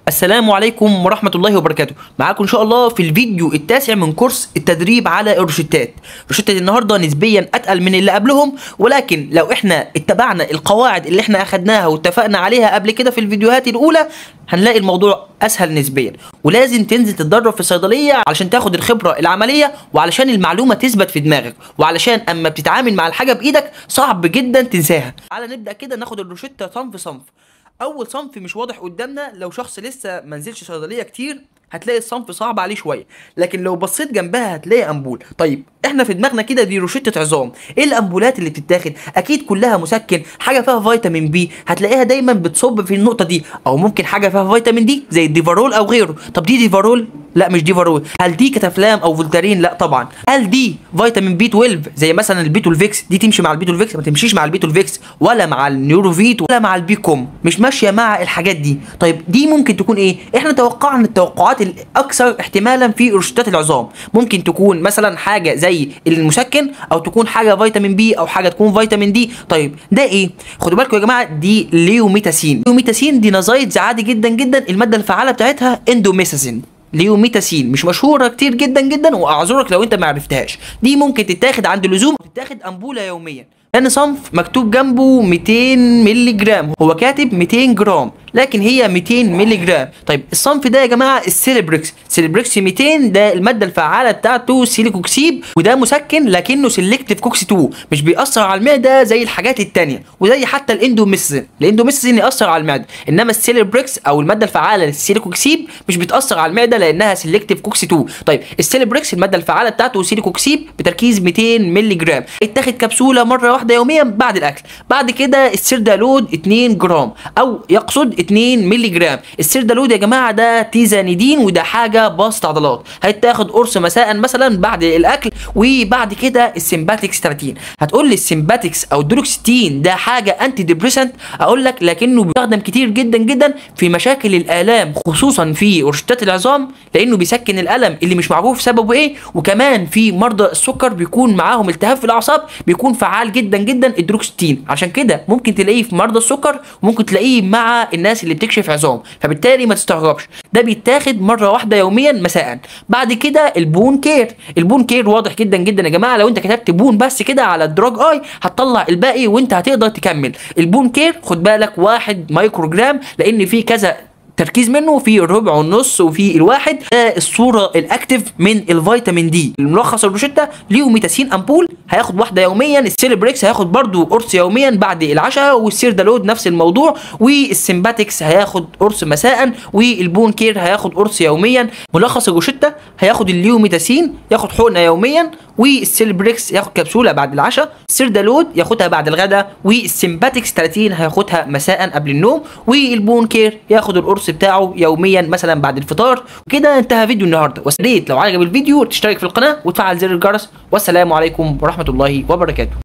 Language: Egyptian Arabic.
السلام عليكم ورحمة الله وبركاته معاكم إن شاء الله في الفيديو التاسع من كورس التدريب على الروشتات روشتة النهاردة نسبيا أتقل من اللي قبلهم ولكن لو إحنا اتبعنا القواعد اللي إحنا أخدناها واتفقنا عليها قبل كده في الفيديوهات الأولى هنلاقي الموضوع أسهل نسبيا ولازم تنزل تتدرب في الصيدلية علشان تاخد الخبرة العملية وعلشان المعلومة تثبت في دماغك وعلشان أما بتتعامل مع الحاجة بإيدك صعب جدا تنساها تعالى نبدأ كده ناخد الروشتة صنف صنف اول صنف مش واضح قدامنا لو شخص لسه ما نزلش صيدليه كتير هتلاقي الصنف صعب عليه شويه لكن لو بصيت جنبها هتلاقي امبول طيب احنا في دماغنا كده دي روشته عظام ايه الامبولات اللي بتتاخد اكيد كلها مسكن حاجه فيها فيتامين بي هتلاقيها دايما بتصب في النقطه دي او ممكن حاجه فيها فيتامين دي زي الديفارول او غيره طب دي ديفارول لا مش ديفارول هل دي كتافلام او فولتارين لا طبعا هل دي فيتامين بي 12 زي مثلا البيتولفيكس دي تمشي مع البيتولفيكس ما تمشيش مع البيتولفيكس ولا مع النيوروفيت ولا مع البيكوم مش ماشيه مع الحاجات دي طيب دي ممكن تكون ايه احنا توقعنا التوقعات الاكثر احتمالا في روشتات العظام ممكن تكون مثلا حاجه زي المسكن او تكون حاجه فيتامين بي او حاجه تكون فيتامين دي طيب ده ايه خدوا بالكم يا جماعه دي ليوميتاسين ليوميتاسين دي نزايدز عادي جدا جدا الماده الفعاله بتاعتها اندوميساسين ليوميتاسين مش مشهوره كتير جدا جدا واعذرك لو انت ما عرفتهاش دي ممكن تتاخد عند اللزوم وتتاخد امبوله يوميا لان صنف مكتوب جنبه 200 مللي جرام هو كاتب 200 جرام لكن هي 200 مللي جرام طيب الصنف ده يا جماعه السيلبريكس سيلبريكس 200 ده الماده الفعاله بتاعته سيليكوكسيب وده مسكن لكنه سيلكتيف كوكس 2 مش بيأثر على المعده زي الحاجات التانية وزي حتى الاندوميسين الاندوميسين يأثر على المعده انما السيلبريكس او الماده الفعاله للسيليكوكسيب مش بتأثر على المعده لانها سيلكتيف كوكس 2 طيب السيلبريكس الماده الفعاله بتاعته سيليكوكسيب بتركيز 200 مللي جرام اتاخد كبسوله مره واحده يوميا بعد الاكل بعد كده السيردالود 2 جرام او يقصد 2 مللي جرام السيردالود يا جماعه ده تيزانيدين وده حاجه بسط عضلات هيتاخد قرص مساء مثلا بعد الاكل وبعد كده السيمباتكس 30 هتقول لي السيمباتكس او الدروكستين ده حاجه انتي ديبريسنت اقول لك لكنه بيستخدم كتير جدا جدا في مشاكل الالام خصوصا في روشتات العظام لانه بيسكن الالم اللي مش معروف سببه ايه وكمان في مرضى السكر بيكون معاهم التهاب في الاعصاب بيكون فعال جدا جدا الدروكستين عشان كده ممكن تلاقيه في مرضى السكر وممكن تلاقيه مع الناس اللي بتكشف عظام فبالتالي ما تستغربش ده بيتاخد مره واحده يوميا مساء بعد كده البون كير البون كير واضح جدا جدا يا جماعه لو انت كتبت بون بس كده على الدراج اي هتطلع الباقي وانت هتقدر تكمل البون كير خد بالك واحد مايكرو جرام لان في كذا تركيز منه في الربع والنص وفي الواحد ده الصوره الاكتف من الفيتامين دي الملخص الروشته ليوميتاسين امبول هياخد واحده يوميا السيلبريكس هياخد برده قرص يوميا بعد العشاء والسيردالود نفس الموضوع والسيمباتكس هياخد قرص مساء والبون كير هياخد قرص يوميا ملخص الروشته هياخد اليوميتاسين ياخد حقنه يوميا والسيلبريكس ياخد كبسوله بعد العشاء السيردالود ياخدها بعد الغداء والسيمباتكس 30 هياخدها مساء قبل النوم والبون كير ياخد القرص بتاعه يوميا مثلا بعد الفطار وكده انتهى فيديو النهارده ويا ريت لو عجب الفيديو تشترك في القناه وتفعل زر الجرس والسلام عليكم ورحمه الله وبركاته